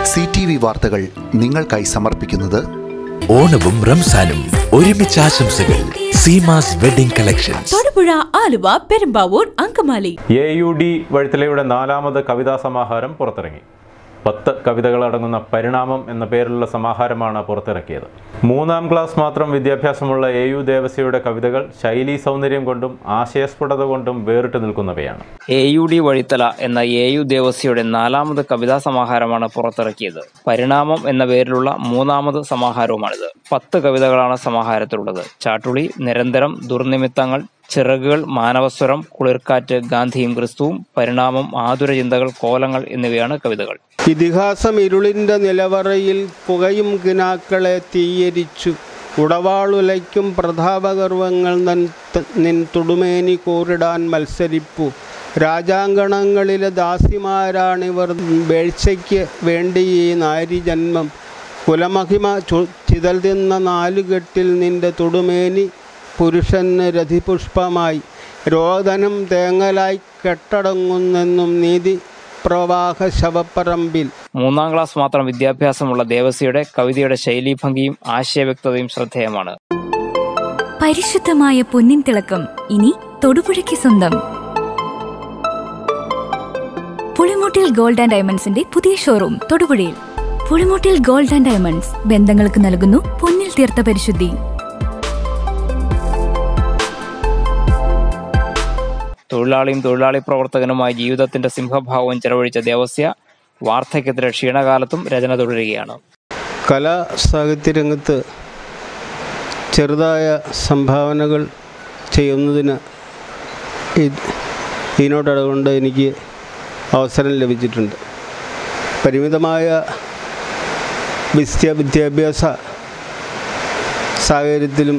C T V വാർത്തകൾ നിങ്ങൾക്കായി സമർപ്പിക്കുന്നത് ഓണവും റംസാനും ഒരുമിച്ച് ആശംസകൾ Seemas wedding collections Thodupuzha Aluva Perumbavoor Angamaly A U D വഴുത്തലയുടെ നാലാമത് കവിതാ സമാഹാരം പുറത്തിറങ്ങി പത്ത് കവിതകളടങ്ങുന്ന പരിണാമം എന്ന പേരിലുള്ള സമാഹാരമാണ് പുറത്തിറക്കിയത് മൂന്നാം ക്ലാസ് മാത്രം വിദ്യാഭ്യാസമുള്ള എ യു ദേവസ്യയുടെ കവിതകൾ ശൈലീ സൗന്ദര്യം കൊണ്ടും ആശയസ്ഫുടത കൊണ്ടും വേറിട്ട് നിൽക്കുന്നവയാണ് എ യു ഡി വഴിത്തല എന്ന എ യു ദേവസ്യയുടെ നാലാമത് കവിതാ സമാഹാരമാണ് പുറത്തിറക്കിയത് പരിണാമം എന്ന പേരിലുള്ള മൂന്നാമത് സമാഹാരവുമാണിത് പത്ത് കവിതകളാണ് സമാഹാരത്തിലുള്ളത് ചാട്ടുളി നിരന്തരം ദുർനിമിത്തങ്ങൾ ചിറകുകൾ മാനവസ്വരം കുളിർക്കാറ്റ് ഗാന്ധിയും ക്രിസ്തുവും പരിണാമം ആതുര ചിന്തകൾ കോലങ്ങൾ എന്നിവയാണ് കവിതകൾ ഇതിഹാസം ഇരുളിൻ്റെ നിലവറയിൽ പുകയും കിനാക്കളെ തീയരിച്ചു ഉടവാളുലയ്ക്കും പ്രതാപഗർവങ്ങൾ നൻ ത- നിൻ തുടുമേനി കോറിടാൻ മത്സരിപ്പു രാജാങ്കണങ്ങളിലെ ദാസിമാരാണിവർ വേഴ്ചയ്ക്ക് വേണ്ടി ഈ നാരിജന്മം കുലമഹിമ ചു- ചിതൽ തിന്ന നാലുകെട്ടിൽ നിന്റെ തുടുമേനി പുരുഷന് രതിപുഷ്പമായി രോദനം തേങ്ങലായി കെട്ടടങ്ങുന്നെന്നും നീതി പ്രവാഹ ശവപ്പറമ്പിൽ മൂന്നാം ക്ലാസ് മാത്രം വിദ്യാഭ്യാസമുള്ള ദേവസ്യയുടെ കവിതയുടെ ശൈലീഭംഗിയും ആശയവ്യക്തതയും ശ്രദ്ധേയമാണ് പരിശുദ്ധമായ പൊന്നിൻ തിളക്കം ഇനി തൊടുപുഴയ്ക്ക് സ്വന്തം പുളിമൂട്ടിൽ ഗോൾഡ് ആൻഡ് ഡയമണ്ട്സിന്റെ പുതിയ ഷോറൂം തൊടുപുഴയിൽ പുളിമൂട്ടിൽ ഗോൾഡ് ആൻഡ് ഡയമണ്ട്സ് ബന്ധങ്ങൾക്ക് നൽകുന്നു പൊന്നിൽ തീർത്ത പരിശുദ്ധി തൊഴിലാളിയും തൊഴിലാളി പ്രവർത്തകനുമായി ജീവിതത്തിന്റെ സിംഹഭാവവും ചെലവഴിച്ച ദേവസ്യ വാർദ്ധക്യത്തിലെ ക്ഷീണകാലത്തും രചന തുടരുകയാണ് കലാ സാഹിത്യരംഗത്ത് ചെറുതായ സംഭാവനകൾ ചെയ്യുന്നതിന് ഇത് ഇതിനോടതുകൊണ്ട് എനിക്ക് അവസരം ലഭിച്ചിട്ടുണ്ട് പരിമിതമായ വിദ്യ വിദ്യാഭ്യാസ സാഹചര്യത്തിലും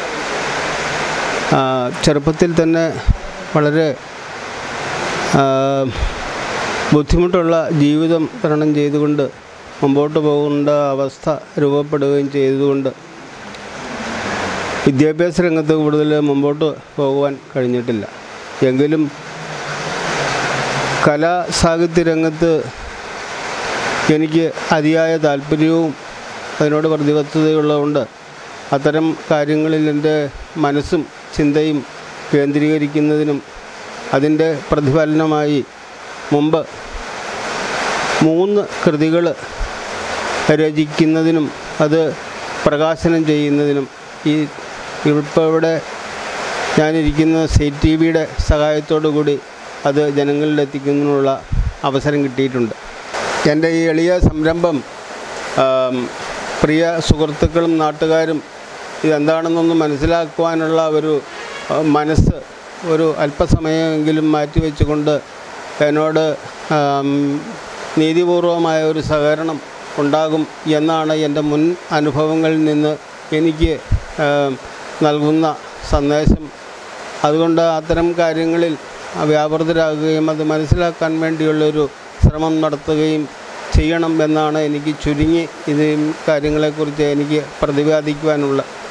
ആ, ചെറുപ്പത്തിൽ തന്നെ വളരെ ആ, ബുദ്ധിമുട്ടുള്ള ജീവിതം തരണം ചെയ്തുകൊണ്ട് മുമ്പോട്ട് പോകേണ്ട അവസ്ഥ രൂപപ്പെടുകയും ചെയ്തുകൊണ്ട് വിദ്യാഭ്യാസ രംഗത്ത് കൂടുതൽ മുമ്പോട്ട് പോകുവാൻ കഴിഞ്ഞിട്ടില്ല എങ്കിലും കലാ സാഹിത്യ രംഗത്ത് എനിക്ക് അതിയായ താല്പര്യവും അതിനോട് പ്രതിബദ്ധതയുള്ളതുകൊണ്ട് അത്തരം കാര്യങ്ങളിൽ എൻ്റെ മനസ്സും ചിന്തയും കേന്ദ്രീകരിക്കുന്നതിനും അതിൻ്റെ പ്രതിഫലനമായി മുമ്പ് മൂന്ന് കൃതികൾ രചിക്കുന്നതിനും അത് പ്രകാശനം ചെയ്യുന്നതിനും ഈ ഇപ്പോൾ ഇവിടെ ഞാനിരിക്കുന്ന സി ടി വിയുടെ സഹായത്തോടു കൂടി അത് ജനങ്ങളിൽ എത്തിക്കുന്നതിനുള്ള അവസരം കിട്ടിയിട്ടുണ്ട് എൻ്റെ ഈ എളിയ സംരംഭം ആം, പ്രിയ സുഹൃത്തുക്കളും നാട്ടുകാരും ഇതെന്താണെന്നൊന്ന് മനസ്സിലാക്കുവാനുള്ള ഒരു ആ, മനസ്സ് ഒരു അല്പസമയമെങ്കിലും മാറ്റിവെച്ചുകൊണ്ട് എന്നോട് ആം, നീതിപൂർവമായ ഒരു സഹകരണം ഉണ്ടാകും എന്നാണ് എൻ്റെ മുൻ അനുഭവങ്ങളിൽ നിന്ന് എനിക്ക് ആം, നൽകുന്ന സന്ദേശം അതുകൊണ്ട് അത്തരം കാര്യങ്ങളിൽ വ്യാപൃതരാകുകയും അത് മനസ്സിലാക്കാൻ വേണ്ടിയുള്ളൊരു ശ്രമം നടത്തുകയും ചെയ്യണം എന്നാണ് എനിക്ക് ചുരുങ്ങി ഇത് കാര്യങ്ങളെക്കുറിച്ച് എനിക്ക് പ്രതിപാദിക്കുവാനുള്ള